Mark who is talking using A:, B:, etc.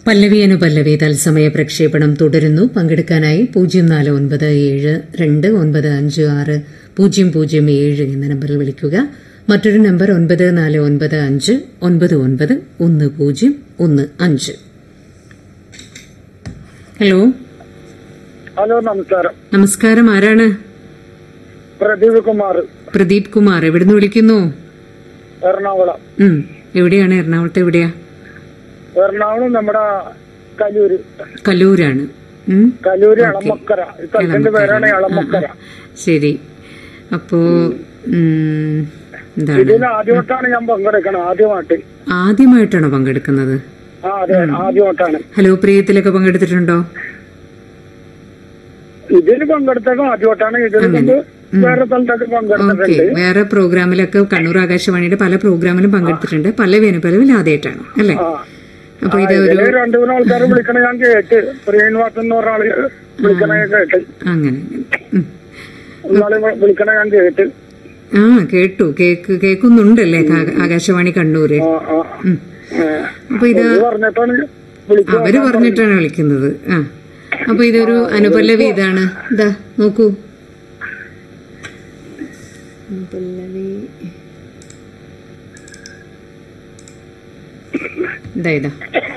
A: പല്ലവി അനുപല്ലവി തത്സമയ പ്രക്ഷേപണം തുടരുന്നു പങ്കെടുക്കാനായി പൂജ്യം നാല് ഒൻപത് ഏഴ് രണ്ട് ഒൻപത് അഞ്ച് ആറ് പൂജ്യം പൂജ്യം ഏഴ് എന്ന നമ്പറിൽ വിളിക്കുക മറ്റൊരു നമ്പർ ഒൻപത് നാല് ഒൻപത് അഞ്ച് ഒൻപത് ഒൻപത് ഒന്ന് പൂജ്യം ഒന്ന് അഞ്ച് ഹലോ
B: ഹലോ നമസ്കാരം
A: നമസ്കാരം ആരാണ്
B: പ്രദീപ് കുമാർ
A: പ്രദീപ് കുമാർ എവിടുന്ന് വിളിക്കുന്നു
B: എറണാകുളം
A: ഉം, എവിടെയാണ് എറണാകുളത്ത് എവിടെയാ
B: എറണാകുളം നമ്മുടെ കലൂര്
A: കല്ലൂരാണ് ഉം,
B: കലൂര് എളമക്കര ഈ സ്ഥലത്തിന്റെ പേരാണ് എളമക്കര
A: ശരി അപ്പോ ഉം, എന്താണ്
B: ഇതിൽ ആദ്യമായിട്ടാണ് ഞാൻ പങ്കെടുക്കണം ആദ്യമായിട്ട്
A: ആദ്യമായിട്ടാണോ പങ്കെടുക്കുന്നത്
B: ആ അതെ ആദ്യമായിട്ടാണ്
A: ഹലോ പ്രിയത്തിലൊക്കെ പങ്കെടുത്തിട്ടുണ്ടോ
B: ഇതിൽ പങ്കെടുത്തതും ആദ്യമായിട്ടാണ് ഇതിൽ കൊണ്ട് വേറെ സ്ഥലത്തൊക്കെ
A: ഓക്കെ
B: പങ്കെടുത്തിട്ടുണ്ട്
A: വേറെ പ്രോഗ്രാമിലൊക്കെ കണ്ണൂർ ആകാശവാണിയുടെ പല പ്രോഗ്രാമിലും പങ്കെടുത്തിട്ടുണ്ട് പല വേനുപലവിൽ ആദ്യമായിട്ടാണ് അല്ലേ
B: ആ
A: അപ്പൊ
B: ആ,
A: ഇത് ഒരു
B: ഇതില് രണ്ടു മൂന്ന് ആൾക്കാർ വിളിക്കണ ഞാൻ കേട്ട് ശ്രീനിവാസൻ എന്ന് പറഞ്ഞ ആള് വിളിക്കണ ഞാൻ കേട്ട്
A: അങ്ങനെ ഉം.
B: ഒരാളെ വിളിക്കണ ഞാൻ കേട്ട്
A: ആ കേട്ടു കേക്ക് കേൾക്കുന്നുണ്ടല്ലേ കാ- ആകാശവാണി കണ്ണൂര്
B: ആ ആ
A: ഉം.
B: ഏ.
A: അപ്പൊ ഇത്
B: ഇത് പറഞ്ഞിട്ടാണ് വിളിച്ചത്
A: അവര് പറഞ്ഞിട്ടാണ് വിളിക്കുന്നത് ആ അപ്പൊ ഇതൊരു അനുപല്ലവി ഇതാണ് ഇതാ നോക്കൂ അനുപല്ലവി ഇതാ ഇതാ